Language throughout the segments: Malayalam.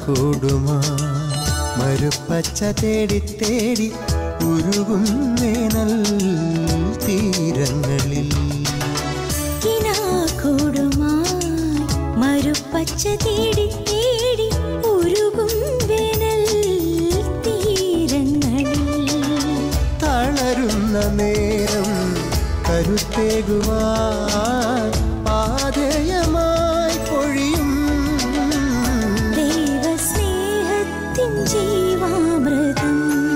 കൂടുമാ മരുപ്പച്ച തേടി തേടി ഉരുകും വേനൽ തീരങ്ങളിൽ കിനാക്കൂടുമായി മരുപ്പച്ച തേടി തേടി ഉരുകും വേനൽ തീരങ്ങളിൽ തളരുന്ന നേരം കരുത്തേകുവാൻ പാതയമായി പൊഴിയും ദൈവസ്നേഹത്തിൻ ജീവാമൃതം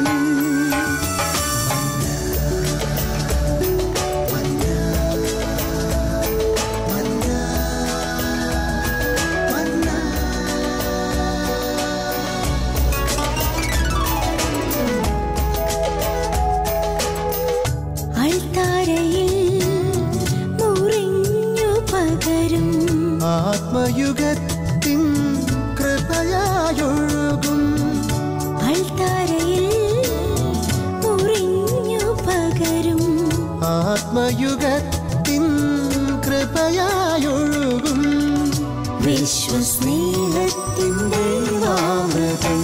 അൾത്താരയിൽ മുറിഞ്ഞു പകരും ആത്മയുഗത്തിൻ കൃപയായൊഴുകും അൾത്താരയിൽ മുറിഞ്ഞു പകരും ആത്മയുഗത്തിൻ കൃപയായൊഴുകും വിശ്വസ്നേഹത്തിൻ ദൈവാമൃതം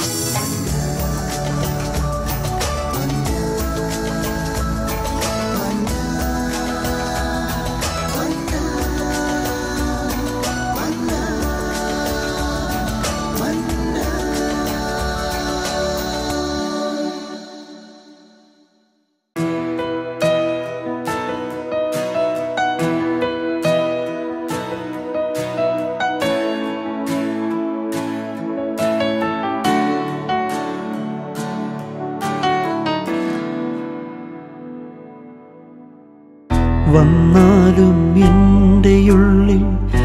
വന്നാലും എൻ്റെയുള്ളിൽ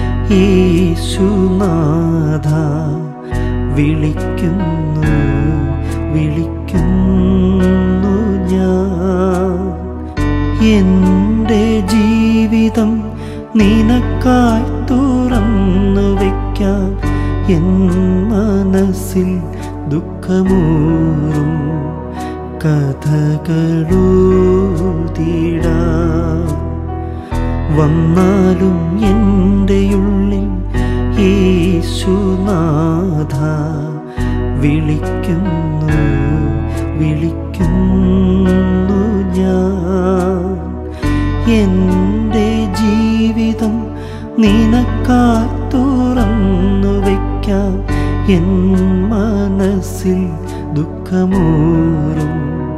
യേശുനാഥ വിളിക്കുന്നു വിളിക്കുന്നു ഞാൻ എൻ്റെ ജീവിതം നിനക്കായി തുറന്നു വയ്ക്കാൻ എൻ മനസ്സിൽ ദുഃഖമൂറും കഥകളൂതിടാം വന്നാലും എൻ്റെയുള്ളിൽ യേശുനാഥ വിളിക്കുന്നു വിളിക്കുന്നു ഞാൻ എൻ്റെ ജീവിതം നിനക്കായി തുറന്നു വയ്ക്കാം എൻ മനസ്സിൽ ദുഃഖമൂറും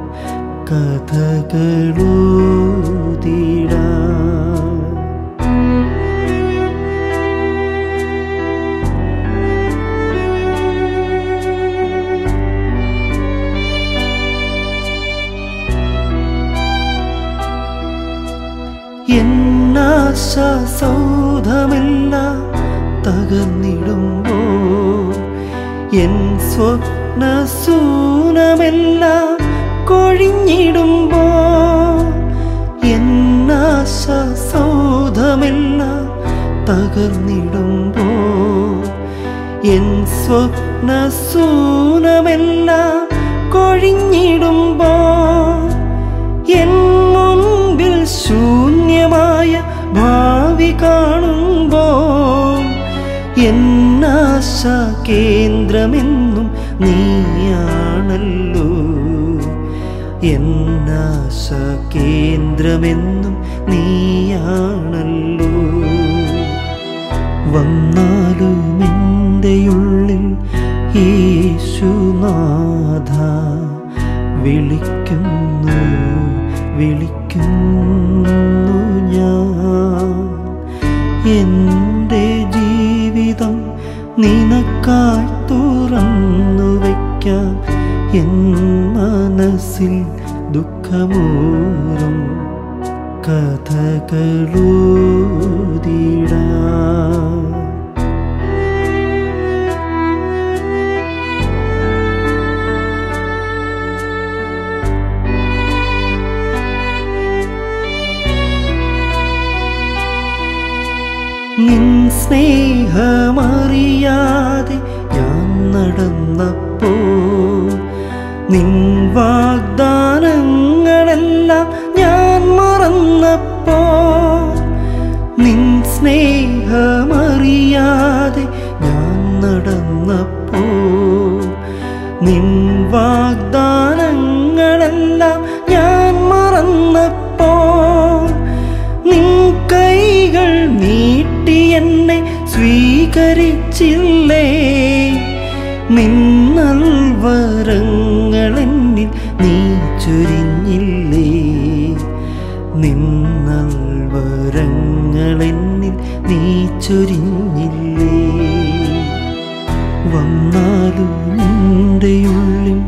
കഥകളൂതിടാം എന്നാശ സൗധമെല്ലാം തകർന്നിടുമ്പോ എൻ സ്വപ്ന സൂനമെല്ലാം കൊഴിഞ്ഞിടുമ്പോ എന്നാശ സൗധമെല്ലാം തകർന്നിടുമ്പോ എൻ സ്വപ്ന സൂനമെല്ലാം കൊഴിഞ്ഞിടുമ്പോ എൻ മുൻപിൽ ശൂന്യമായ ഭാവി കാണുമ്പോൾ എന്നാശ കേന്ദ്രമെന്നും നീയാണല്ലോ എന്നാശ കേന്ദ്രമെന്നും നീയാണല്ലോ വന്നാലും എൻ്റെയുള്ളിൽ യേശുനാഥ വിളിക്കുന്നു വിളിക്കുന്നു ഞാൻ എൻ്റെ ജീവിതം നിനക്കായി തുറന്നു വയ്ക്കാം എൻ മനസ്സിൽ ദുഃഖമൂറും കഥകളൂതിടാം നിൻ സ്നേഹമറിയാതെ ഞാൻ നടന്നപ്പോ നിൻ വാഗ്ദാനങ്ങളെല്ലാം ഞാൻ മറന്നപ്പോ സ്നേഹമറിയാതെ ഞാൻ നടന്നപ്പോൾ വന്നാലും എൻ്റെ ഉള്ളിൽ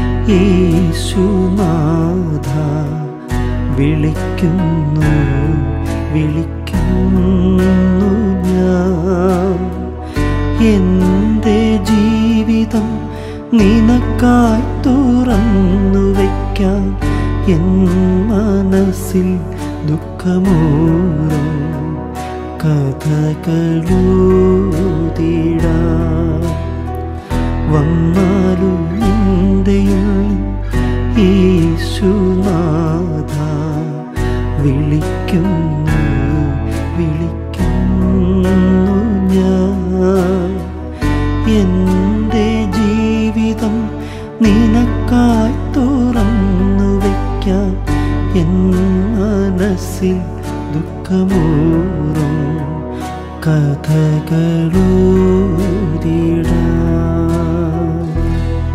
യേശുനാഥ വിളിക്കുന്നു വിളിക്കുന്നു ഞാൻ എൻ്റെ ജീവിതം നിനക്കായി തുറന്നു വയ്ക്കാൻ എൻ മനസ്സിൽ ദുഃഖമൂറും കഥകളൂതിടാ വന്നാലും നിന്റെയുള്ളിൽ യേശുനാഥ വിളിക്കുന്നു വിളിക്കുന്നു ഞാൻ എൻ്റെ ജീവിതം നിനക്കായി തുറന്നു വയ്ക്കാൻ എൻ മനസ്സിൽ ദുഃഖമൂറും കഥകളൂതിടാം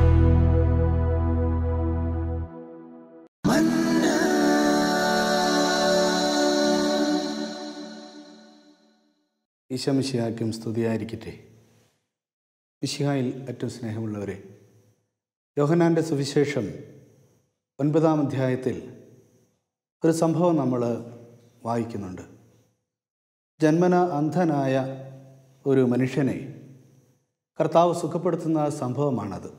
ഈശമിശിഹായ്ക്കും സ്തുതിയായിരിക്കട്ടെ മിശിഹായിൽ ഏറ്റവും സ്നേഹമുള്ളവരെ യോഹനാൻ്റെ സുവിശേഷം ഒൻപതാം അധ്യായത്തിൽ ഒരു സംഭവം നമ്മൾ വായിക്കുന്നുണ്ട് ജന്മന അന്ധനായ ഒരു മനുഷ്യനെ കർത്താവ് സുഖപ്പെടുത്തുന്ന സംഭവമാണത്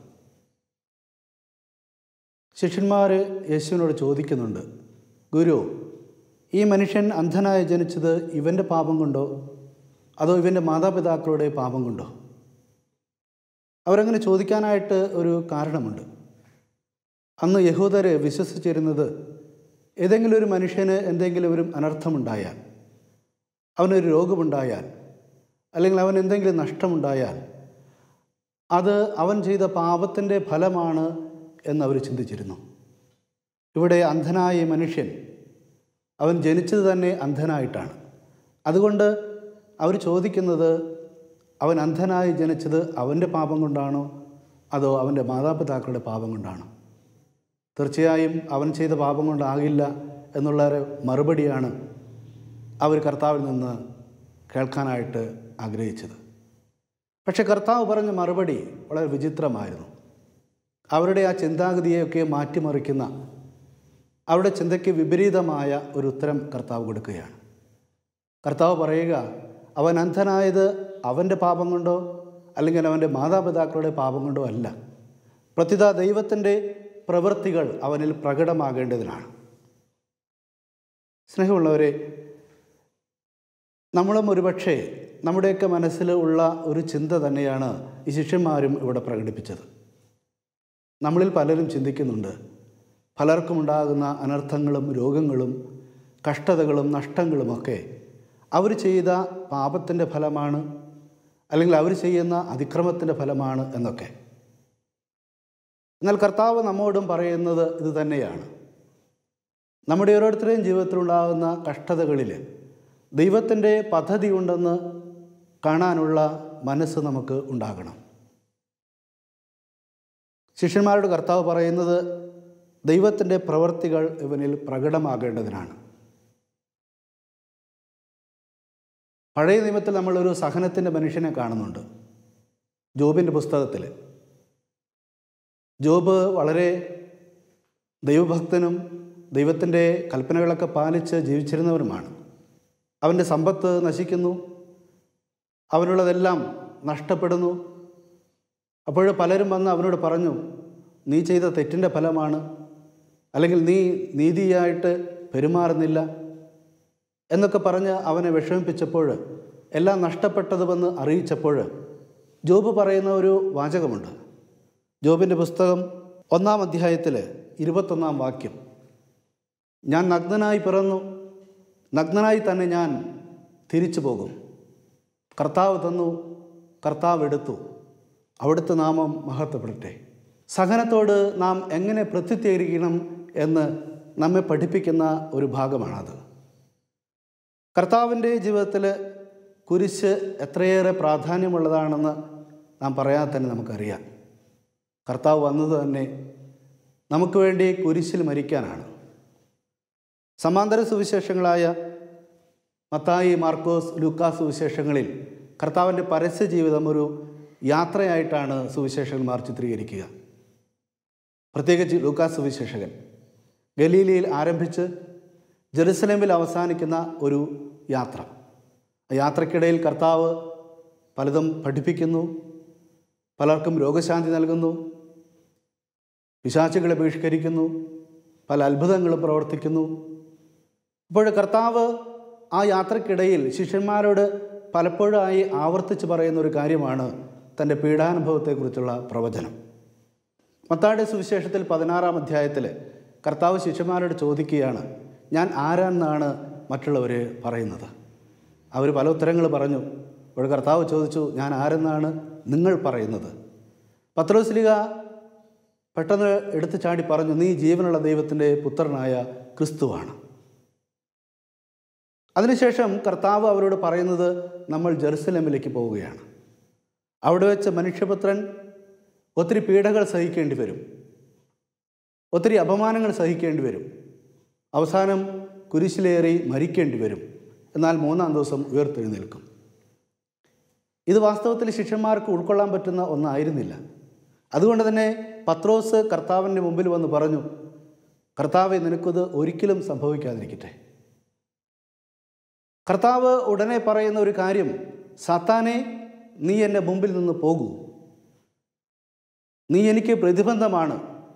ശിഷ്യന്മാർ യേശുവിനോട് ചോദിക്കുന്നുണ്ട് ഗുരു ഈ മനുഷ്യൻ അന്ധനായി ജനിച്ചത് ഇവൻ്റെ പാപം കൊണ്ടോ അതോ ഇവൻ്റെ മാതാപിതാക്കളുടെ പാപം കൊണ്ടോ അവരങ്ങനെ ചോദിക്കാനായിട്ട് ഒരു കാരണമുണ്ട് അന്ന് യഹൂദർ വിശ്വസിച്ചിരുന്നത് ഏതെങ്കിലും ഒരു മനുഷ്യന് എന്തെങ്കിലും ഒരു അനർത്ഥമുണ്ടായാൽ അവനൊരു രോഗമുണ്ടായാൽ അല്ലെങ്കിൽ അവൻ എന്തെങ്കിലും നഷ്ടമുണ്ടായാൽ അത് അവൻ ചെയ്ത പാപത്തിൻ്റെ ഫലമാണ് എന്നവർ ചിന്തിച്ചിരുന്നു ഇവിടെ അന്ധനായ ഈ മനുഷ്യൻ അവൻ ജനിച്ചത് തന്നെ അന്ധനായിട്ടാണ് അതുകൊണ്ട് അവർ ചോദിക്കുന്നത് അവൻ അന്ധനായി ജനിച്ചത് അവൻ്റെ പാപം കൊണ്ടാണോ അതോ അവൻ്റെ മാതാപിതാക്കളുടെ പാപം കൊണ്ടാണോ തീർച്ചയായും അവൻ ചെയ്ത പാപം കൊണ്ടാകില്ല എന്നുള്ള ഒരു മറുപടിയാണ് അവർ കർത്താവിൽ നിന്ന് കേൾക്കാനായിട്ട് ആഗ്രഹിച്ചത് പക്ഷെ കർത്താവ് പറഞ്ഞ മറുപടി വളരെ വിചിത്രമായിരുന്നു അവരുടെ ആ ചിന്താഗതിയെയൊക്കെ മാറ്റിമറിക്കുന്ന അവരുടെ ചിന്തയ്ക്ക് വിപരീതമായ ഒരു ഉത്തരം കർത്താവ് കൊടുക്കുകയാണ് കർത്താവ് പറയുക അവൻ അന്ധനായത് അവൻ്റെ പാപം കൊണ്ടോ അല്ലെങ്കിൽ അവൻ്റെ മാതാപിതാക്കളുടെ പാപം കൊണ്ടോ അല്ല പ്രത്യുത ദൈവത്തിൻ്റെ പ്രവൃത്തികൾ അവനിൽ പ്രകടമാകേണ്ടതിനാണ് സ്നേഹമുള്ളവരെ നമ്മളും ഒരുപക്ഷെ നമ്മുടെയൊക്കെ മനസ്സിൽ ഉള്ള ഒരു ചിന്ത തന്നെയാണ് ഈ ശിഷ്യന്മാരും ഇവിടെ പ്രകടിപ്പിച്ചത് നമ്മളിൽ പലരും ചിന്തിക്കുന്നുണ്ട് പലർക്കും ഉണ്ടാകുന്ന അനർത്ഥങ്ങളും രോഗങ്ങളും കഷ്ടതകളും നഷ്ടങ്ങളുമൊക്കെ അവർ ചെയ്ത പാപത്തിൻ്റെ ഫലമാണ് അല്ലെങ്കിൽ അവർ ചെയ്യുന്ന അതിക്രമത്തിൻ്റെ ഫലമാണ് എന്നൊക്കെ എന്നാൽ കർത്താവ് നമ്മോടും പറയുന്നത് ഇത് തന്നെയാണ് നമ്മുടെ ഓരോരുത്തരുടെയും ജീവിതത്തിലുണ്ടാകുന്ന കഷ്ടതകളിൽ ദൈവത്തിൻ്റെ പദ്ധതി ഉണ്ടെന്ന് കാണാനുള്ള മനസ്സ് നമുക്ക് ഉണ്ടാകണം ശിഷ്യന്മാരോട് കർത്താവ് പറയുന്നത് ദൈവത്തിൻ്റെ പ്രവൃത്തികൾ ഇവനിൽ പ്രകടമാകേണ്ടതിനാണ് പഴയ നിയമത്തിൽ നമ്മളൊരു സഹനത്തിൻ്റെ മനുഷ്യനെ കാണുന്നുണ്ട് ജോബിൻ്റെ പുസ്തകത്തിൽ ജോബ് വളരെ ദൈവഭക്തനും ദൈവത്തിൻ്റെ കൽപ്പനകളൊക്കെ പാലിച്ച് ജീവിച്ചിരുന്നവരുമാണ് അവൻ്റെ സമ്പത്ത് നശിക്കുന്നു അവനുള്ളതെല്ലാം നഷ്ടപ്പെടുന്നു അപ്പോൾ പലരും വന്ന് അവനോട് പറഞ്ഞു നീ ചെയ്ത തെറ്റിൻ്റെ ഫലമാണ് അല്ലെങ്കിൽ നീ നീതിയായിട്ട് പെരുമാറുന്നില്ല എന്നൊക്കെ പറഞ്ഞ് അവനെ വിഷമിപ്പിച്ചപ്പോൾ എല്ലാം നഷ്ടപ്പെട്ടതുമെന്ന് അറിയിച്ചപ്പോൾ ജോബ് പറയുന്ന ഒരു വാചകമുണ്ട് ജോബിൻ്റെ പുസ്തകം ഒന്നാം അധ്യായത്തിൽ ഇരുപത്തൊന്നാം വാക്യം ഞാൻ നഗ്നനായി പിറന്നു നഗ്നനായി തന്നെ ഞാൻ തിരിച്ചു പോകും കർത്താവ് തന്നു കർത്താവ് എടുത്തു അവിടുത്തെ നാമം മഹത്വപ്പെടട്ടെ സഹനത്തോട് നാം എങ്ങനെ പ്രത്യുത്തീകരിക്കണം എന്ന് നമ്മെ പഠിപ്പിക്കുന്ന ഒരു ഭാഗമാണത് കർത്താവിൻ്റെ ജീവിതത്തിൽ കുരിശ് എത്രയേറെ പ്രാധാന്യമുള്ളതാണെന്ന് നാം പറയാതെ തന്നെ നമുക്കറിയാം കർത്താവ് വന്നത് തന്നെ നമുക്ക് വേണ്ടി കുരിശിൽ മരിക്കാനാണ് സമാന്തര സുവിശേഷങ്ങളായ മത്തായി മാർക്കോസ് ലൂക്കാസ് സുവിശേഷങ്ങളിൽ കർത്താവിൻ്റെ പരസ്യ ജീവിതം ഒരു യാത്രയായിട്ടാണ് സുവിശേഷകന്മാർ ചിത്രീകരിക്കുക പ്രത്യേകിച്ച് ലൂക്കാസ് സുവിശേഷകൻ ഗലീലയിൽ ആരംഭിച്ച് ജെറുസലേമിൽ അവസാനിക്കുന്ന ഒരു യാത്ര ആ യാത്രക്കിടയിൽ കർത്താവ് പലതും പഠിപ്പിക്കുന്നു പലർക്കും രോഗശാന്തി നൽകുന്നു പിശാചുകളെ ബഹിഷ്കരിക്കുന്നു പല അത്ഭുതങ്ങളും പ്രവർത്തിക്കുന്നു അപ്പോൾ കർത്താവ് ആ യാത്രക്കിടയിൽ ശിഷ്യന്മാരോട് പലപ്പോഴായി ആവർത്തിച്ച് പറയുന്ന ഒരു കാര്യമാണ് തൻ്റെ പീഡാനുഭവത്തെക്കുറിച്ചുള്ള പ്രവചനം മത്താടി സുവിശേഷത്തിൽ പതിനാറാം അധ്യായത്തിൽ കർത്താവ് ശിഷ്യന്മാരോട് ചോദിക്കുകയാണ് ഞാൻ ആരാണെന്നാണ് മറ്റുള്ളവർ പറയുന്നത് അവർ പല ഉത്തരങ്ങൾ പറഞ്ഞു അപ്പോൾ കർത്താവ് ചോദിച്ചു ഞാൻ ആരെന്നാണ് നിങ്ങൾ പറയുന്നത് പത്രോസ്ലിക പെട്ടെന്ന് എടുത്തു ചാടി പറഞ്ഞു നീ ജീവനുള്ള ദൈവത്തിൻ്റെ പുത്രനായ ക്രിസ്തുവാണ് അതിനുശേഷം കർത്താവ് അവരോട് പറയുന്നത് നമ്മൾ ജെറുസലേമിലേക്ക് പോവുകയാണ് അവിടെ വെച്ച് മനുഷ്യപുത്രൻ ഒത്തിരി പീഡകൾ സഹിക്കേണ്ടി വരും ഒത്തിരി അപമാനങ്ങൾ സഹിക്കേണ്ടി വരും അവസാനം കുരിശിലേറി മരിക്കേണ്ടി വരും എന്നാൽ മൂന്നാം ദിവസം ഉയർത്തെഴുന്നേൽക്കും ഇത് വാസ്തവത്തിൽ ശിഷ്യന്മാർക്ക് ഉൾക്കൊള്ളാൻ പറ്റുന്ന ഒന്നായിരുന്നില്ല അതുകൊണ്ട് തന്നെ പത്രോസ് കർത്താവിൻ്റെ മുമ്പിൽ വന്ന് പറഞ്ഞു കർത്താവെ നിനക്കത് ഒരിക്കലും സംഭവിക്കാതിരിക്കട്ടെ കർത്താവ് ഉടനെ പറയുന്ന ഒരു കാര്യം സാത്താനെ നീ എൻ്റെ മുമ്പിൽ നിന്ന് പോകൂ നീ എനിക്ക് പ്രതിബന്ധമാണ്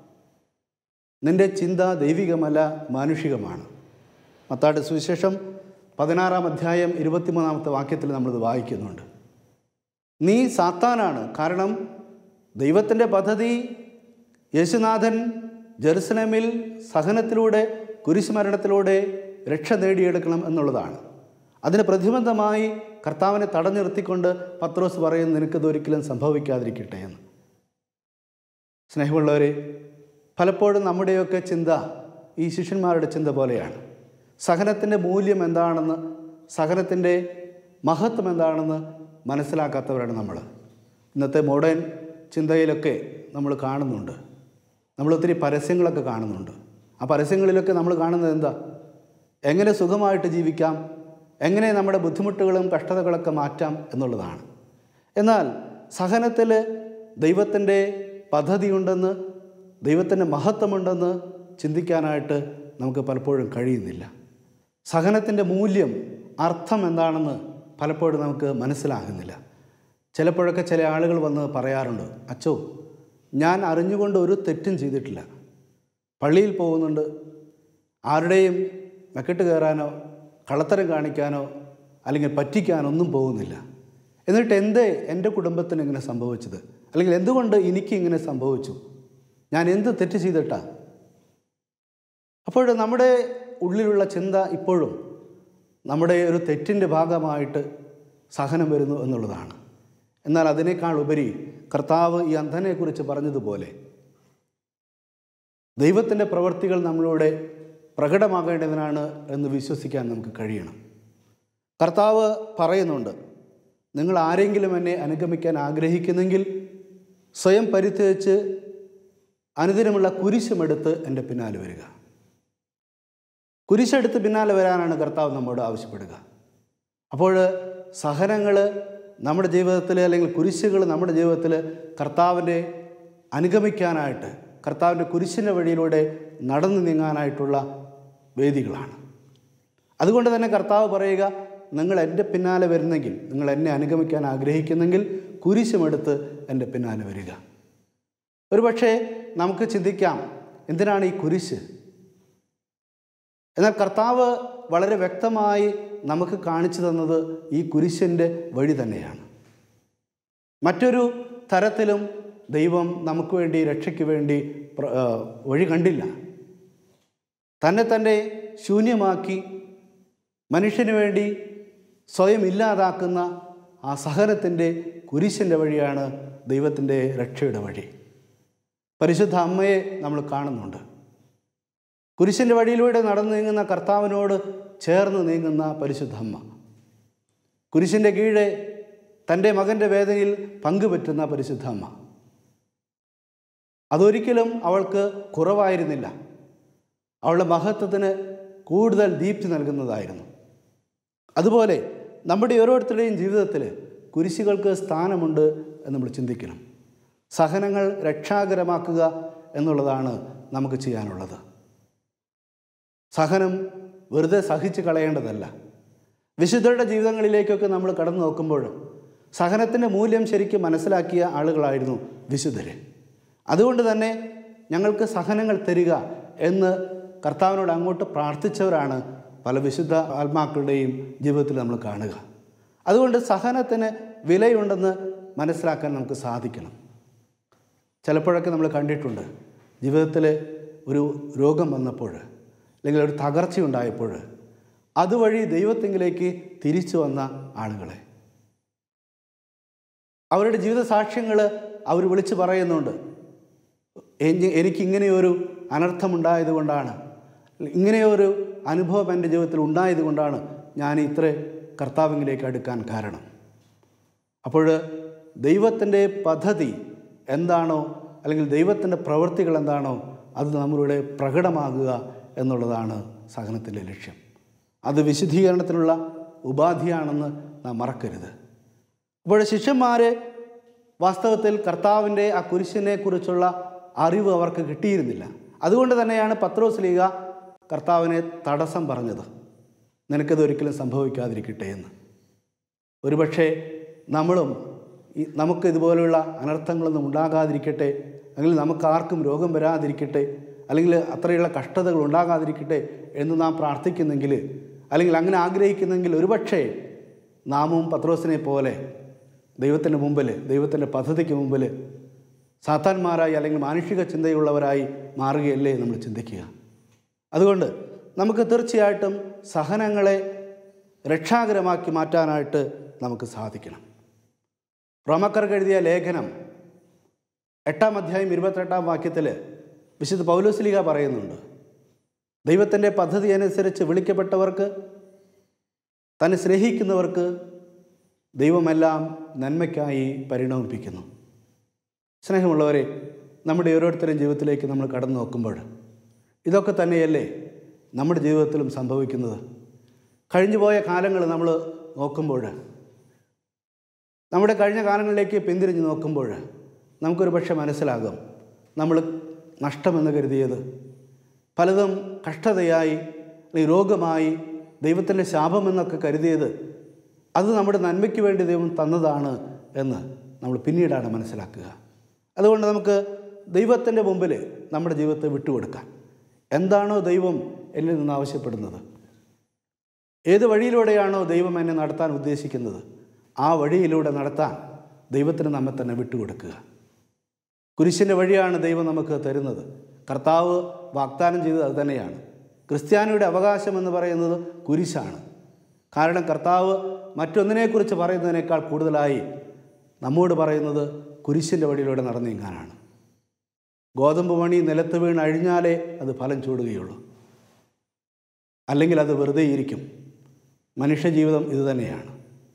നിന്റെ ചിന്ത ദൈവികമല്ല മാനുഷികമാണ് മത്താട് സുവിശേഷം പതിനാറാം അധ്യായം ഇരുപത്തിമൂന്നാമത്തെ വാക്യത്തിൽ നമ്മളിത് വായിക്കുന്നുണ്ട് നീ സാത്താനാണ് കാരണം ദൈവത്തിൻ്റെ പദ്ധതി യേശുനാഥൻ ജെറുസലേമിൽ സഹനത്തിലൂടെ കുരിശുമരണത്തിലൂടെ രക്ഷ നേടിയെടുക്കണം എന്നുള്ളതാണ് അതിന് പ്രതിബന്ധമായി കർത്താവിനെ തടഞ്ഞു നിർത്തിക്കൊണ്ട് പത്രോസ് പറയുന്നു നിനക്കത് ഒരിക്കലും സംഭവിക്കാതിരിക്കട്ടെ എന്ന് സ്നേഹമുള്ളവരെ പലപ്പോഴും നമ്മുടെയൊക്കെ ചിന്ത ഈ ശിഷ്യന്മാരുടെ ചിന്ത പോലെയാണ് സഹനത്തിൻ്റെ മൂല്യം എന്താണെന്ന് സഹനത്തിൻ്റെ മഹത്വം എന്താണെന്ന് മനസ്സിലാക്കാത്തവരാണ് നമ്മൾ ഇന്നത്തെ മോഡേൺ ചിന്തയിലൊക്കെ നമ്മൾ കാണുന്നുണ്ട് നമ്മൾ ഒത്തിരി പരസ്യങ്ങളൊക്കെ കാണുന്നുണ്ട് ആ പരസ്യങ്ങളിലൊക്കെ നമ്മൾ കാണുന്നത് എന്താ എങ്ങനെ സുഖമായിട്ട് ജീവിക്കാം എങ്ങനെ നമ്മുടെ ബുദ്ധിമുട്ടുകളും കഷ്ടതകളൊക്കെ മാറ്റാം എന്നുള്ളതാണ് എന്നാൽ സഹനത്തിൽ ദൈവത്തിൻ്റെ പദ്ധതിയുണ്ടെന്ന് ദൈവത്തിൻ്റെ മഹത്വമുണ്ടെന്ന് ചിന്തിക്കാനായിട്ട് നമുക്ക് പലപ്പോഴും കഴിയുന്നില്ല സഹനത്തിൻ്റെ മൂല്യം അർത്ഥം എന്താണെന്ന് പലപ്പോഴും നമുക്ക് മനസ്സിലാകുന്നില്ല ചിലപ്പോഴൊക്കെ ചില ആളുകൾ വന്ന് പറയാറുണ്ട് അച്ചോ ഞാൻ അറിഞ്ഞുകൊണ്ട് ഒരു തെറ്റും ചെയ്തിട്ടില്ല പള്ളിയിൽ പോകുന്നുണ്ട് ആരുടെയും മെക്കെട്ട് കയറാനോ കള്ളത്തരം കാണിക്കാനോ അല്ലെങ്കിൽ പറ്റിക്കാനോ ഒന്നും പോകുന്നില്ല എന്നിട്ട് എന്തേ എൻ്റെ കുടുംബത്തിന് ഇങ്ങനെ സംഭവിച്ചത് അല്ലെങ്കിൽ എന്തുകൊണ്ട് എനിക്ക് ഇങ്ങനെ സംഭവിച്ചു ഞാൻ എന്ത് തെറ്റ് ചെയ്തിട്ടാ അപ്പോൾ നമ്മുടെ ഉള്ളിലുള്ള ചിന്ത ഇപ്പോഴും നമ്മുടെ ഒരു തെറ്റിൻ്റെ ഭാഗമായിട്ട് സഹനം വരുന്നു എന്നുള്ളതാണ് എന്നാൽ അതിനേക്കാൾ ഉപരി കർത്താവ് ഈ അന്ധനെക്കുറിച്ച് പറഞ്ഞതുപോലെ ദൈവത്തിൻ്റെ പ്രവൃത്തികൾ നമ്മളിലൂടെ പ്രകടമാകേണ്ടതിനാണ് എന്ന് വിശ്വസിക്കാൻ നമുക്ക് കഴിയണം കർത്താവ് പറയുന്നുണ്ട് നിങ്ങൾ ആരെങ്കിലും എന്നെ അനുഗമിക്കാൻ ആഗ്രഹിക്കുന്നെങ്കിൽ സ്വയം പരിത്യജിച്ച് അനുദിനമുള്ള കുരിശുമെടുത്ത് എൻ്റെ പിന്നാലെ വരിക കുരിശെടുത്ത് പിന്നാലെ വരാനാണ് കർത്താവ് നമ്മോട് ആവശ്യപ്പെടുക അപ്പോൾ സഹനങ്ങൾ നമ്മുടെ ജീവിതത്തിൽ അല്ലെങ്കിൽ കുരിശുകൾ നമ്മുടെ ജീവിതത്തിൽ കർത്താവിൻ്റെ അനുഗമിക്കാനായിട്ട് കർത്താവിൻ്റെ കുരിശിൻ്റെ വഴിയിലൂടെ നടന്നു നീങ്ങാനായിട്ടുള്ള വേദികളാണ് അതുകൊണ്ട് തന്നെ കർത്താവ് പറയുക നിങ്ങൾ എൻ്റെ പിന്നാലെ വരുന്നെങ്കിൽ നിങ്ങൾ എന്നെ അനുഗമിക്കാൻ ആഗ്രഹിക്കുന്നെങ്കിൽ കുരിശുമെടുത്ത് എൻ്റെ പിന്നാലെ വരിക ഒരുപക്ഷെ നമുക്ക് ചിന്തിക്കാം എന്തിനാണ് ഈ കുരിശ് എന്നാൽ കർത്താവ് വളരെ വ്യക്തമായി നമുക്ക് കാണിച്ചു തന്നത് ഈ കുരിശിൻ്റെ വഴി തന്നെയാണ് മറ്റൊരു തരത്തിലും ദൈവം നമുക്ക് വേണ്ടി രക്ഷയ്ക്ക് വേണ്ടി പ്ര- ആ, വഴി കണ്ടില്ല തന്നെ തന്നെ ശൂന്യമാക്കി മനുഷ്യന് വേണ്ടി സ്വയം ഇല്ലാതാക്കുന്ന ആ സഹനത്തിൻ്റെ കുരിശിൻ്റെ വഴിയാണ് ദൈവത്തിൻ്റെ രക്ഷയുടെ വഴി പരിശുദ്ധ അമ്മയെ നമ്മൾ കാണുന്നുണ്ട് കുരിശിൻ്റെ വഴിയിലൂടെ നടന്നു നീങ്ങുന്ന കർത്താവിനോട് ചേർന്ന് നീങ്ങുന്ന പരിശുദ്ധ അമ്മ കുരിശിൻ്റെ കീഴെ തൻ്റെ മകൻ്റെ വേദനയിൽ പങ്കുപറ്റുന്ന പരിശുദ്ധ അമ്മ അതൊരിക്കലും അവൾക്ക് കുറവായിരുന്നില്ല അവളുടെ മഹത്വത്തിന് കൂടുതൽ ദീപ്തി നൽകുന്നതായിരുന്നു അതുപോലെ നമ്മുടെ ഓരോരുത്തരുടെയും ജീവിതത്തിൽ കുരിശുകൾക്ക് സ്ഥാനമുണ്ട് എന്ന് നമ്മൾ ചിന്തിക്കണം സഹനങ്ങൾ രക്ഷാകരമാക്കുക എന്നുള്ളതാണ് നമുക്ക് ചെയ്യാനുള്ളത് സഹനം വെറുതെ സഹിച്ച് കളയേണ്ടതല്ല വിശുദ്ധരുടെ ജീവിതങ്ങളിലേക്കൊക്കെ നമ്മൾ കടന്നു നോക്കുമ്പോൾ സഹനത്തിൻ്റെ മൂല്യം ശരിക്കും മനസ്സിലാക്കിയ ആളുകളായിരുന്നു വിശുദ്ധര് അതുകൊണ്ട് തന്നെ ഞങ്ങൾക്ക് സഹനങ്ങൾ തരിക എന്ന് കർത്താവിനോട് അങ്ങോട്ട് പ്രാർത്ഥിച്ചവരാണ് പല വിശുദ്ധ ആത്മാക്കളുടെയും ജീവിതത്തിൽ നമ്മൾ കാണുക അതുകൊണ്ട് സഹനത്തിന് വിലയുണ്ടെന്ന് മനസ്സിലാക്കാൻ നമുക്ക് സാധിക്കണം ചിലപ്പോഴൊക്കെ നമ്മൾ കണ്ടിട്ടുണ്ട് ജീവിതത്തിൽ ഒരു രോഗം വന്നപ്പോൾ അല്ലെങ്കിൽ ഒരു തകർച്ചയുണ്ടായപ്പോൾ അതുവഴി ദൈവത്തെങ്കിലേക്ക് തിരിച്ചു വന്ന ആളുകളെ അവരുടെ ജീവിത സാക്ഷ്യങ്ങൾ അവർ വിളിച്ചു പറയുന്നുണ്ട് എനി- എനിക്കിങ്ങനെയൊരു അനർത്ഥമുണ്ടായതുകൊണ്ടാണ് ഇങ്ങനെയൊരു അനുഭവം എൻ്റെ ജീവിതത്തിൽ ഉണ്ടായതുകൊണ്ടാണ് ഞാൻ ഇത്ര കർത്താവിലേക്ക് അടുക്കാൻ കാരണം അപ്പോൾ ദൈവത്തിൻ്റെ പദ്ധതി എന്താണോ അല്ലെങ്കിൽ ദൈവത്തിൻ്റെ പ്രവൃത്തികൾ എന്താണോ അത് നമ്മളുടെ പ്രകടമാകുക എന്നുള്ളതാണ് സഹനത്തിൻ്റെ ലക്ഷ്യം അത് വിശുദ്ധീകരണത്തിനുള്ള ഉപാധിയാണെന്ന് നാം മറക്കരുത് അപ്പോൾ ശിഷ്യന്മാർ വാസ്തവത്തിൽ കർത്താവിൻ്റെ ആ കുരിശിനെ കുറിച്ചുള്ള അറിവ് അവർക്ക് കിട്ടിയിരുന്നില്ല അതുകൊണ്ട് തന്നെയാണ് പത്രോസ് ലീഗ കർത്താവിനെ തടസ്സം പറഞ്ഞത് നിനക്കത് ഒരിക്കലും സംഭവിക്കാതിരിക്കട്ടെ എന്ന് ഒരുപക്ഷെ നമ്മളും ഈ നമുക്ക് ഇതുപോലെയുള്ള അനർത്ഥങ്ങളൊന്നും ഉണ്ടാകാതിരിക്കട്ടെ അല്ലെങ്കിൽ നമുക്ക് ആർക്കും രോഗം വരാതിരിക്കട്ടെ അല്ലെങ്കിൽ അത്രയുള്ള കഷ്ടതകൾ ഉണ്ടാകാതിരിക്കട്ടെ എന്ന് നാം പ്രാർത്ഥിക്കുന്നെങ്കിൽ അല്ലെങ്കിൽ അങ്ങനെ ആഗ്രഹിക്കുന്നെങ്കിൽ ഒരുപക്ഷെ നാമും പത്രോസിനെ പോലെ ദൈവത്തിൻ്റെ മുമ്പിൽ ദൈവത്തിൻ്റെ പദ്ധതിക്ക് മുമ്പിൽ സാത്താന്മാരായി അല്ലെങ്കിൽ മാനുഷിക ചിന്തയുള്ളവരായി മാറുകയല്ലേ നമ്മൾ ചിന്തിക്കുക അതുകൊണ്ട് നമുക്ക് തീർച്ചയായിട്ടും സഹനങ്ങളെ രക്ഷാകരമാക്കി മാറ്റാനായിട്ട് നമുക്ക് സാധിക്കണം റോമക്കർക്ക് എഴുതിയ ലേഖനം എട്ടാം അധ്യായം ഇരുപത്തെട്ടാം വാക്യത്തിൽ വിശുദ്ധ പൗലോസ്ലിക പറയുന്നുണ്ട് ദൈവത്തിൻ്റെ പദ്ധതി അനുസരിച്ച് വിളിക്കപ്പെട്ടവർക്ക് തന്നെ സ്നേഹിക്കുന്നവർക്ക് ദൈവമെല്ലാം നന്മയ്ക്കായി പരിണമിപ്പിക്കുന്നു സ്നേഹമുള്ളവരെ നമ്മുടെ ഓരോരുത്തരുടെയും ജീവിതത്തിലേക്ക് നമ്മൾ കടന്നു നോക്കുമ്പോൾ ഇതൊക്കെ തന്നെയല്ലേ നമ്മുടെ ജീവിതത്തിലും സംഭവിക്കുന്നത് കഴിഞ്ഞുപോയ കാലങ്ങൾ നമ്മൾ നോക്കുമ്പോൾ നമ്മുടെ കഴിഞ്ഞ കാലങ്ങളിലേക്ക് പിന്തിരിഞ്ഞ് നോക്കുമ്പോൾ നമുക്കൊരു പക്ഷെ മനസ്സിലാകും നമ്മൾ നഷ്ടമെന്ന് കരുതിയത് പലതും കഷ്ടതയായി അല്ലെങ്കിൽ രോഗമായി ദൈവത്തിൻ്റെ ശാപമെന്നൊക്കെ കരുതിയത് അത് നമ്മുടെ നന്മയ്ക്ക് വേണ്ടി ദൈവം തന്നതാണ് എന്ന് നമ്മൾ പിന്നീടാണ് മനസ്സിലാക്കുക അതുകൊണ്ട് നമുക്ക് ദൈവത്തിൻ്റെ മുമ്പിൽ നമ്മുടെ ജീവിതത്തെ വിട്ടുകൊടുക്കാം എന്താണോ ദൈവം എന്നിൽ നിന്ന് ആവശ്യപ്പെടുന്നത് ഏത് വഴിയിലൂടെയാണോ ദൈവം എന്നെ നടത്താൻ ഉദ്ദേശിക്കുന്നത് ആ വഴിയിലൂടെ നടത്താൻ ദൈവത്തിന് നമ്മെ തന്നെ വിട്ടുകൊടുക്കുക കുരിശിൻ്റെ വഴിയാണ് ദൈവം നമുക്ക് തരുന്നത് കർത്താവ് വാഗ്ദാനം ചെയ്തത് അത് തന്നെയാണ് ക്രിസ്ത്യാനിയുടെ അവകാശം എന്ന് പറയുന്നത് കുരിശാണ് കാരണം കർത്താവ് മറ്റൊന്നിനെക്കുറിച്ച് പറയുന്നതിനേക്കാൾ കൂടുതലായി നമ്മോട് പറയുന്നത് കുരിശിൻ്റെ വഴിയിലൂടെ നടന്നു നീങ്ങാനാണ് ഗോതമ്പ് മണി നിലത്ത് വീണ് അഴിഞ്ഞാലേ അത് ഫലം ചൂടുകയുള്ളൂ അല്ലെങ്കിൽ അത് വെറുതെ ഇരിക്കും മനുഷ്യജീവിതം ഇതുതന്നെയാണ്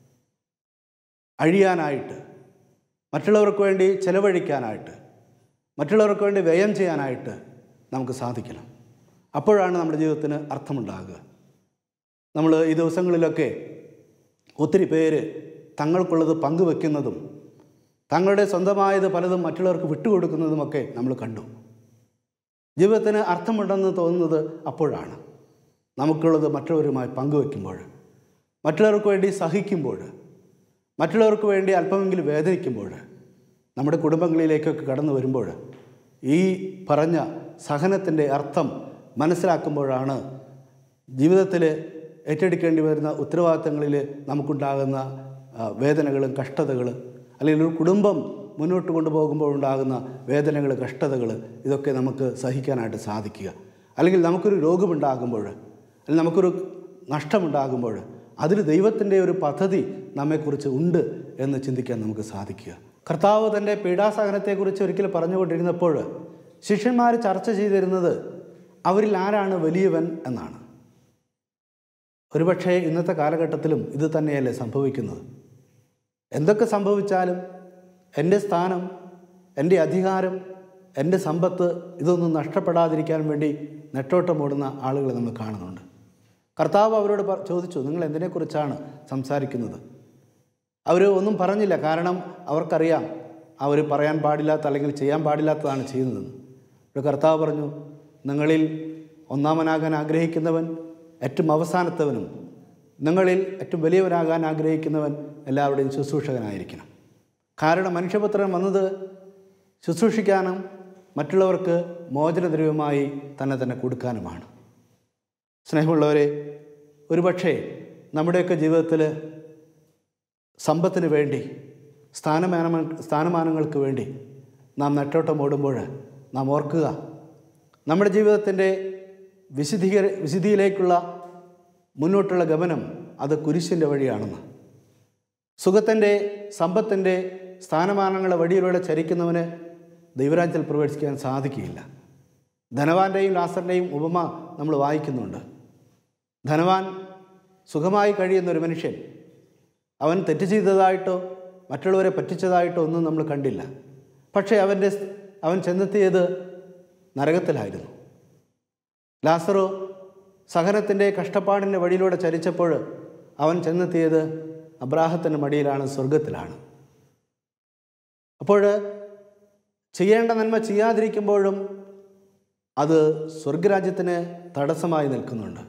അഴിയാനായിട്ട് മറ്റുള്ളവർക്ക് വേണ്ടി ചെലവഴിക്കാനായിട്ട് മറ്റുള്ളവർക്ക് വേണ്ടി വ്യയം ചെയ്യാനായിട്ട് നമുക്ക് സാധിക്കണം അപ്പോഴാണ് നമ്മുടെ ജീവിതത്തിന് അർത്ഥമുണ്ടാകുക നമ്മൾ ഈ ദിവസങ്ങളിലൊക്കെ ഒത്തിരി പേര് തങ്ങൾക്കുള്ളത് പങ്കുവെക്കുന്നതും തങ്ങളുടെ സ്വന്തമായത് പലതും മറ്റുള്ളവർക്ക് വിട്ടുകൊടുക്കുന്നതുമൊക്കെ നമ്മൾ കണ്ടു ജീവിതത്തിന് അർത്ഥമുണ്ടെന്ന് തോന്നുന്നത് അപ്പോഴാണ് നമുക്കുള്ളത് മറ്റുള്ളവരുമായി പങ്കുവെക്കുമ്പോൾ മറ്റുള്ളവർക്ക് വേണ്ടി സഹിക്കുമ്പോൾ മറ്റുള്ളവർക്ക് വേണ്ടി അല്പമെങ്കിലും വേദനിക്കുമ്പോൾ നമ്മുടെ കുടുംബങ്ങളിലേക്കൊക്കെ കടന്നു വരുമ്പോൾ ഈ പറഞ്ഞ സഹനത്തിൻ്റെ അർത്ഥം മനസ്സിലാക്കുമ്പോഴാണ് ജീവിതത്തിൽ ഏറ്റെടുക്കേണ്ടി വരുന്ന ഉത്തരവാദിത്തങ്ങളിൽ നമുക്കുണ്ടാകുന്ന ആ, വേദനകളും കഷ്ടതകൾ അല്ലെങ്കിൽ ഒരു കുടുംബം മുന്നോട്ട് കൊണ്ടുപോകുമ്പോൾ ഉണ്ടാകുന്ന വേദനകൾ കഷ്ടതകൾ ഇതൊക്കെ നമുക്ക് സഹിക്കാനായിട്ട് സാധിക്കുക അല്ലെങ്കിൽ നമുക്കൊരു രോഗമുണ്ടാകുമ്പോൾ അല്ലെങ്കിൽ നമുക്കൊരു നഷ്ടമുണ്ടാകുമ്പോൾ അതിൽ ദൈവത്തിൻ്റെ ഒരു പദ്ധതി നമ്മെക്കുറിച്ച് ഉണ്ട് എന്ന് ചിന്തിക്കാൻ നമുക്ക് സാധിക്കുക കർത്താവ് തൻ്റെ പീഡാസഹനത്തെക്കുറിച്ച് ഒരിക്കൽ പറഞ്ഞുകൊണ്ടിരുന്നപ്പോൾ ശിഷ്യന്മാർ ചർച്ച ചെയ്തിരുന്നത് അവരിൽ ആരാണ് വലിയവൻ എന്നാണ് ഒരുപക്ഷെ ഇന്നത്തെ കാലഘട്ടത്തിലും ഇത് തന്നെയല്ലേ സംഭവിക്കുന്നത് എന്തൊക്കെ സംഭവിച്ചാലും എൻ്റെ സ്ഥാനം എൻ്റെ അധികാരം എൻ്റെ സമ്പത്ത് ഇതൊന്നും നഷ്ടപ്പെടാതിരിക്കാൻ വേണ്ടി നെട്ടോട്ടമോടുന്ന ആളുകളെ നമ്മൾ കാണുന്നുണ്ട് കർത്താവ് അവരോട് പ- ചോദിച്ചു നിങ്ങൾ എന്തിനെക്കുറിച്ചാണ് സംസാരിക്കുന്നത് അവർ ഒന്നും പറഞ്ഞില്ല കാരണം അവർക്കറിയാം അവർ പറയാൻ പാടില്ലാത്ത അല്ലെങ്കിൽ ചെയ്യാൻ പാടില്ലാത്തതാണ് ചെയ്യുന്നതെന്ന് ഒരു കർത്താവ് പറഞ്ഞു നിങ്ങളിൽ ഒന്നാമനാകാൻ ആഗ്രഹിക്കുന്നവൻ ഏറ്റവും അവസാനത്തവനും നിങ്ങളിൽ ഏറ്റവും വലിയവനാകാൻ ആഗ്രഹിക്കുന്നവൻ എല്ലാവരുടെയും ശുശ്രൂഷകനായിരിക്കണം കാരണം മനുഷ്യപുത്രൻ വന്നത് ശുശ്രൂഷിക്കാനും മറ്റുള്ളവർക്ക് മോചനദ്രവ്യമായി തന്നെ തന്നെ കൊടുക്കാനുമാണ് സ്നേഹമുള്ളവരെ ഒരുപക്ഷേ നമ്മുടെയൊക്കെ ജീവിതത്തിൽ സമ്പത്തിന് വേണ്ടി സ്ഥാനമാന സ്ഥാനമാനങ്ങൾക്ക് വേണ്ടി നാം നെട്ടോട്ടം ഓടുമ്പോൾ നാം ഓർക്കുക നമ്മുടെ ജീവിതത്തിൻ്റെ വിശുദ്ധീകര വിശുദ്ധിയിലേക്കുള്ള മുന്നോട്ടുള്ള ഗമനം അത് കുരിശിൻ്റെ വഴിയാണെന്ന് സുഖത്തിൻ്റെ സമ്പത്തിൻ്റെ സ്ഥാനമാനങ്ങളുടെ വഴിയിലൂടെ ചരിക്കുന്നവന് ദൈവരാജ്യത്തിൽ പ്രവേശിക്കാൻ സാധിക്കുകയില്ല ധനവാന്റെയും ലാസറിൻ്റെയും ഉപമ നമ്മൾ വായിക്കുന്നുണ്ട് ധനവാൻ സുഖമായി കഴിയുന്ന ഒരു മനുഷ്യൻ അവൻ തെറ്റ് ചെയ്തതായിട്ടോ മറ്റുള്ളവരെ പറ്റിച്ചതായിട്ടോ ഒന്നും നമ്മൾ കണ്ടില്ല പക്ഷേ അവൻ്റെ സ്- അവൻ ചെന്നെത്തിയത് നരകത്തിലായിരുന്നു ലാസറോ സഹനത്തിൻ്റെ കഷ്ടപ്പാടിൻ്റെ വഴിയിലൂടെ ചരിച്ചപ്പോൾ അവൻ ചെന്നെത്തിയത് അബ്രാഹത്തിൻ്റെ മടിയിലാണ് സ്വർഗത്തിലാണ് അപ്പോൾ ചെയ്യേണ്ട നന്മ ചെയ്യാതിരിക്കുമ്പോഴും അത് സ്വർഗരാജ്യത്തിന് തടസ്സമായി നിൽക്കുന്നുണ്ട്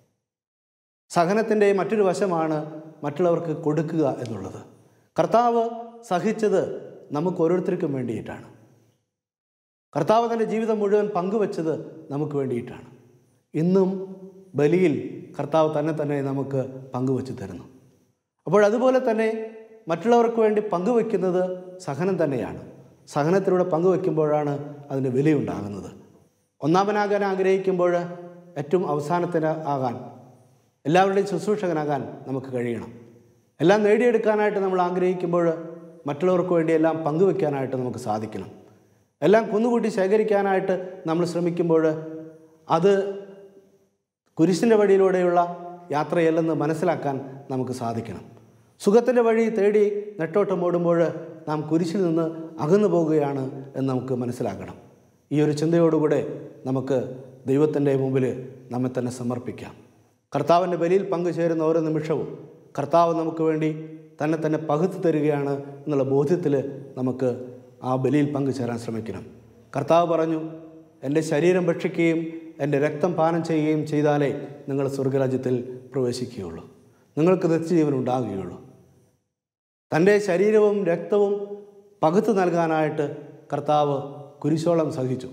സഹനത്തിൻ്റെ മറ്റൊരു വശമാണ് മറ്റുള്ളവർക്ക് കൊടുക്കുക എന്നുള്ളത് കർത്താവ് സഹിച്ചത് നമുക്ക് ഓരോരുത്തർക്കും വേണ്ടിയിട്ടാണ് കർത്താവ് തൻ്റെ ജീവിതം മുഴുവൻ പങ്കുവച്ചത് നമുക്ക് വേണ്ടിയിട്ടാണ് ഇന്നും ബലിയിൽ കർത്താവ് തന്നെ തന്നെ നമുക്ക് പങ്കുവച്ച് തരുന്നു അപ്പോൾ അതുപോലെ തന്നെ മറ്റുള്ളവർക്ക് വേണ്ടി പങ്കുവെക്കുന്നത് സഹനം തന്നെയാണ് സഹനത്തിലൂടെ പങ്കുവെക്കുമ്പോഴാണ് അതിന് വിലയുണ്ടാകുന്നത് ഒന്നാമനാകാൻ ആഗ്രഹിക്കുമ്പോൾ ഏറ്റവും അവസാനത്തിന് ആകാൻ എല്ലാവരുടെയും ശുശ്രൂഷകനാകാൻ നമുക്ക് കഴിയണം എല്ലാം നേടിയെടുക്കാനായിട്ട് നമ്മൾ ആഗ്രഹിക്കുമ്പോൾ മറ്റുള്ളവർക്ക് വേണ്ടി എല്ലാം പങ്കുവെക്കാനായിട്ട് നമുക്ക് സാധിക്കണം എല്ലാം കുന്നുകൂട്ടി ശേഖരിക്കാനായിട്ട് നമ്മൾ ശ്രമിക്കുമ്പോൾ അത് കുരിശിൻ്റെ വഴിയിലൂടെയുള്ള യാത്രയല്ലെന്ന് മനസ്സിലാക്കാൻ നമുക്ക് സാധിക്കണം സുഖത്തിൻ്റെ വഴി തേടി നെട്ടോട്ടം ഓടുമ്പോൾ നാം കുരിശിൽ നിന്ന് അകന്നു പോകുകയാണ് എന്ന് നമുക്ക് മനസ്സിലാക്കണം ഈ ഒരു ചിന്തയോടുകൂടെ നമുക്ക് ദൈവത്തിൻ്റെ മുമ്പിൽ നമ്മെ തന്നെ സമർപ്പിക്കാം കർത്താവിൻ്റെ ബലിയിൽ പങ്കുചേരുന്ന ഓരോ നിമിഷവും കർത്താവ് നമുക്ക് വേണ്ടി തന്നെ തന്നെ പകുത്തു തരികയാണ് എന്നുള്ള ബോധ്യത്തിൽ നമുക്ക് ആ ബലിയിൽ പങ്കുചേരാൻ ശ്രമിക്കണം കർത്താവ് പറഞ്ഞു എൻ്റെ ശരീരം ഭക്ഷിക്കുകയും എൻ്റെ രക്തം പാനം ചെയ്യുകയും ചെയ്താലേ നിങ്ങൾ സ്വർഗരാജ്യത്തിൽ പ്രവേശിക്കുകയുള്ളൂ നിങ്ങൾക്ക് നിത്യജീവൻ ഉണ്ടാകുകയുള്ളൂ തൻ്റെ ശരീരവും രക്തവും പകുത്തു നൽകാനായിട്ട് കർത്താവ് കുരിശോളം സഹിച്ചു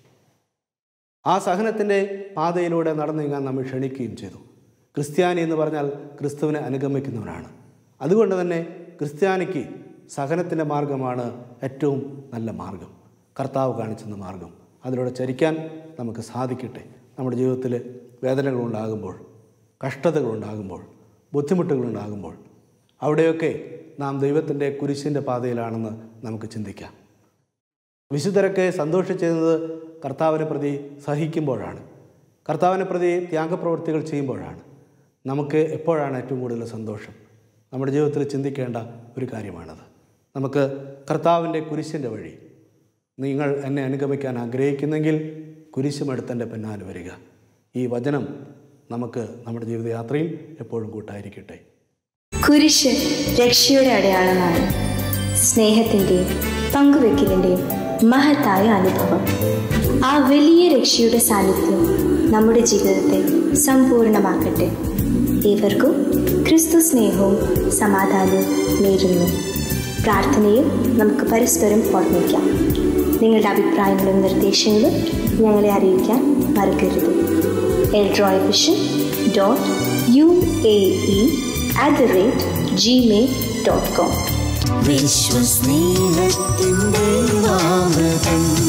ആ സഹനത്തിൻ്റെ പാതയിലൂടെ നടന്നു നീങ്ങാൻ നമ്മൾ ക്ഷണിക്കുകയും ചെയ്തു ക്രിസ്ത്യാനി എന്ന് പറഞ്ഞാൽ ക്രിസ്തുവിനെ അനുഗമിക്കുന്നവനാണ് അതുകൊണ്ട് തന്നെ ക്രിസ്ത്യാനിക്ക് സഹനത്തിൻ്റെ മാർഗമാണ് ഏറ്റവും നല്ല മാർഗം കർത്താവ് കാണിച്ചെന്ന മാർഗം അതിലൂടെ ചരിക്കാൻ നമുക്ക് സാധിക്കട്ടെ നമ്മുടെ ജീവിതത്തിൽ വേദനകളുണ്ടാകുമ്പോൾ കഷ്ടതകളുണ്ടാകുമ്പോൾ ബുദ്ധിമുട്ടുകളുണ്ടാകുമ്പോൾ അവിടെയൊക്കെ നാം ദൈവത്തിൻ്റെ കുരിശിൻ്റെ പാതയിലാണെന്ന് നമുക്ക് ചിന്തിക്കാം വിശുദ്ധരൊക്കെ സന്തോഷിച്ചിരുന്നത് കർത്താവിനെ പ്രതി സഹിക്കുമ്പോഴാണ് കർത്താവിനെ പ്രതി ത്യാഗപ്രവൃത്തികൾ ചെയ്യുമ്പോഴാണ് നമുക്ക് എപ്പോഴാണ് ഏറ്റവും കൂടുതൽ സന്തോഷം നമ്മുടെ ജീവിതത്തിൽ ചിന്തിക്കേണ്ട ഒരു കാര്യമാണത് നമുക്ക് കർത്താവിൻ്റെ കുരിശിൻ്റെ വഴി നിങ്ങൾ എന്നെ അനുഗമിക്കാൻ ആഗ്രഹിക്കുന്നെങ്കിൽ കുരിശുമെടുത്തെൻ്റെ പിന്നാലെ വരിക ഈ വചനം നമുക്ക് നമ്മുടെ ജീവിതയാത്രയിൽ എപ്പോഴും കൂട്ടായിരിക്കട്ടെ കുരിശ് രക്ഷയുടെ അടയാളമാണ് സ്നേഹത്തിൻ്റെയും പങ്കുവെക്കലിൻ്റെയും മഹത്തായ അനുഭവം ആ വലിയ രക്ഷയുടെ സാന്നിധ്യം നമ്മുടെ ജീവിതത്തെ സമ്പൂർണ്ണമാക്കട്ടെ ഏവർക്കും ക്രിസ്തു സ്നേഹവും സമാധാനവും നേരുന്നു പ്രാർത്ഥനയിൽ നമുക്ക് പരസ്പരം ഓർമ്മിക്കാം നിങ്ങളുടെ അഭിപ്രായങ്ങളും നിർദ്ദേശങ്ങളും ഞങ്ങളെ അറിയിക്കാൻ മറക്കരുത് Eldroy vision dot U A E at the rate gmail.com വിശ്വസ്നേഹത്തിൻ്റെ അമൃതം